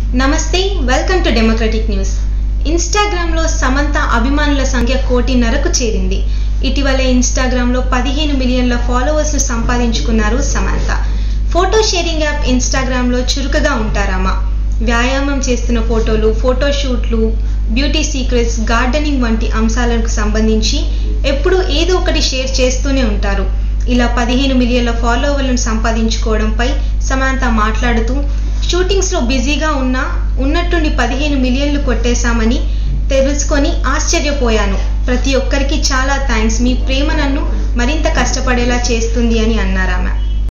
నమస్తే welcome to democratic news ఇన్స్టాగ్రామ్లో సమంత అభిమానుల సంఖ్య కోటిన్నరకు చేరింది ఇటీవలే ఇన్స్టాగ్రామ్లో పదిహేను మిలియన్ల ఫాలోవర్స్ను సంపాదించుకున్నారు సమంత ఫోటో షేరింగ్ యాప్ ఇన్స్టాగ్రామ్లో చురుకగా ఉంటారామా వ్యాయామం చేస్తున్న ఫోటోలు ఫోటోషూట్లు బ్యూటీ సీక్రెట్స్ గార్డెనింగ్ వంటి అంశాలకు సంబంధించి ఎప్పుడూ ఏదో ఒకటి షేర్ చేస్తూనే ఉంటారు ఇలా పదిహేను మిలియన్ల ఫాలోవర్లను సంపాదించుకోవడంపై సమాంత మాట్లాడుతూ షూటింగ్స్లో బిజీగా ఉన్నా ఉన్నట్టుండి పదిహేను మిలియన్లు కొట్టేశామని తెలుసుకొని ఆశ్చర్యపోయాను ప్రతి ఒక్కరికి చాలా థ్యాంక్స్ మీ ప్రేమ నన్ను మరింత కష్టపడేలా చేస్తుంది అని అన్నారామె